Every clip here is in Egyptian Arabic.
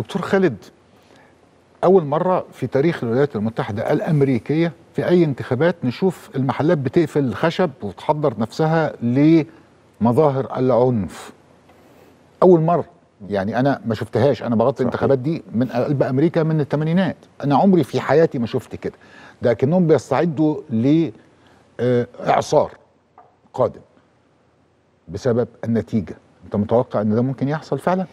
دكتور خالد اول مره في تاريخ الولايات المتحده الامريكيه في اي انتخابات نشوف المحلات بتقفل الخشب وتحضر نفسها لمظاهر العنف اول مره يعني انا ما شفتهاش انا بغطي الانتخابات دي من قلب امريكا من الثمانينات انا عمري في حياتي ما شفت كده ده كانهم بيستعدوا لاعصار قادم بسبب النتيجه انت متوقع ان ده ممكن يحصل فعلا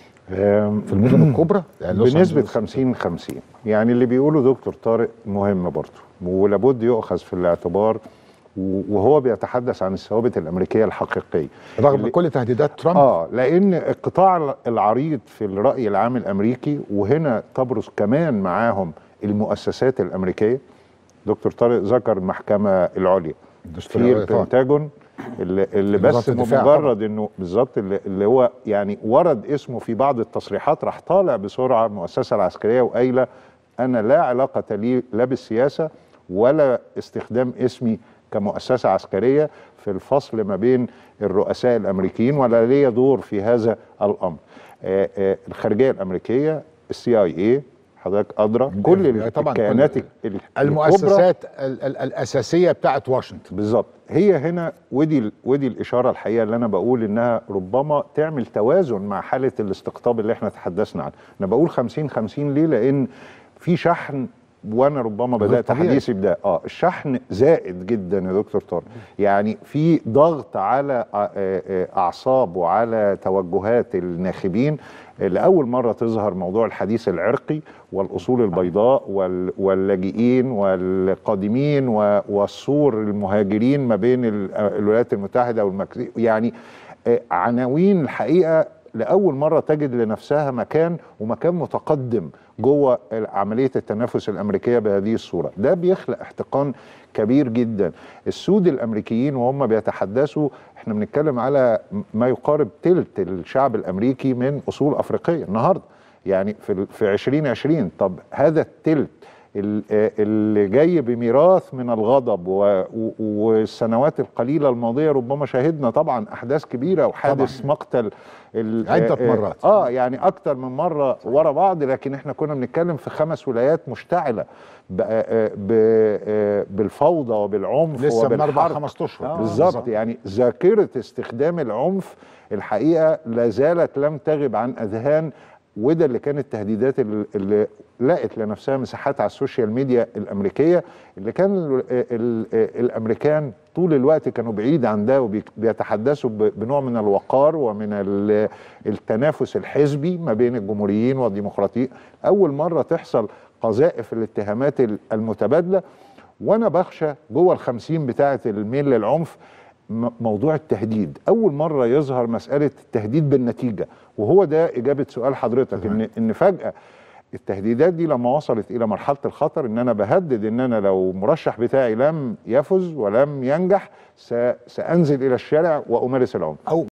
في المدن الكبرى يعني لوس بنسبة أنجلوس. 50 50 يعني اللي بيقوله دكتور طارق مهم برضه ولابد يؤخذ في الاعتبار و- وهو بيتحدث عن الثوابت الأمريكية الحقيقية رغم اللي- كل تهديدات ترامب اه لان القطاع العريض في الراي العام الامريكي وهنا تبرز كمان معاهم المؤسسات الامريكيه دكتور طارق ذكر المحكمه العليا الدستورية في طبعاً. البنتاجون اللي, اللي وزارة بس الدفاع مجرد انه بالظبط اللي, اللي هو يعني ورد اسمه في بعض التصريحات راح طالع بسرعه المؤسسه العسكريه وقايله انا لا علاقه لي لا بالسياسه ولا استخدام اسمي كمؤسسه عسكريه في الفصل ما بين الرؤساء الامريكيين ولا لي دور في هذا الامر. آه، آه، الخارجيه الامريكيه السي اي اي حضرتك ادرى كل FBI طبعاً، الكيانات كل- ال- الكبرى المؤسسات ال ال الاساسيه بتاعت واشنطن بالظبط هي هنا ودي ال- ودي الاشاره الحقيقه اللي انا بقول انها ربما تعمل توازن مع حاله الاستقطاب اللي احنا تحدثنا عنه انا بقول 50 50 ليه لان في شحن وانا ربما غير بدات طبيعي. حديثي بده اه الشحن زائد جدا يا دكتور طارق يعني في ضغط على آه، آه، اعصاب وعلى توجهات الناخبين لاول مره تظهر موضوع الحديث العرقي والاصول البيضاء وال- واللاجئين والقادمين و- والسور المهاجرين ما بين ال- الولايات المتحده والمكسيك يعني آه، عناوين الحقيقه لاول مره تجد لنفسها مكان ومكان متقدم جوه عمليه التنافس الامريكيه بهذه الصوره ده بيخلق احتقان كبير جدا السود الامريكيين وهم بيتحدثوا احنا بنتكلم على ما يقارب تلت الشعب الامريكي من اصول افريقيه النهارده يعني في ال- في 2020 طب هذا التلت ال- آه، اللي جاي بميراث من الغضب و- و- والسنوات القليله الماضيه ربما شهدنا طبعا احداث كبيره وحادث مقتل ال- عدة آه، آه، مرات. اه يعني اكتر من مره ورا بعض لكن احنا كنا بنتكلم في خمس ولايات مشتعله ب- آه، ب- آه، بالفوضى وبالعنف لسه من اربع وبالحرب خمس اشهر آه بالظبط يعني ذاكره استخدام العنف الحقيقه لا زالت لم تغب عن اذهان وده اللي كانت التهديدات اللي- اللي لقت لنفسها مساحات على السوشيال ميديا الامريكيه اللي كان ال ال الامريكان طول الوقت كانوا بعيد عن ده وبيتحدثوا ب- بنوع من الوقار ومن ال- التنافس الحزبي ما بين الجمهوريين والديمقراطيين اول مره تحصل قذائف الاتهامات ال- المتبادله وانا بخشى جوه الخمسين بتاعه الميل للعنف م- موضوع التهديد اول مره يظهر مساله التهديد بالنتيجه وهو ده اجابه سؤال حضرتك ان ان فجاه التهديدات دي لما وصلت الى مرحله الخطر ان انا بهدد ان انا لو مرشح بتاعي لم يفز ولم ينجح س- سانزل الى الشارع وامارس العنف او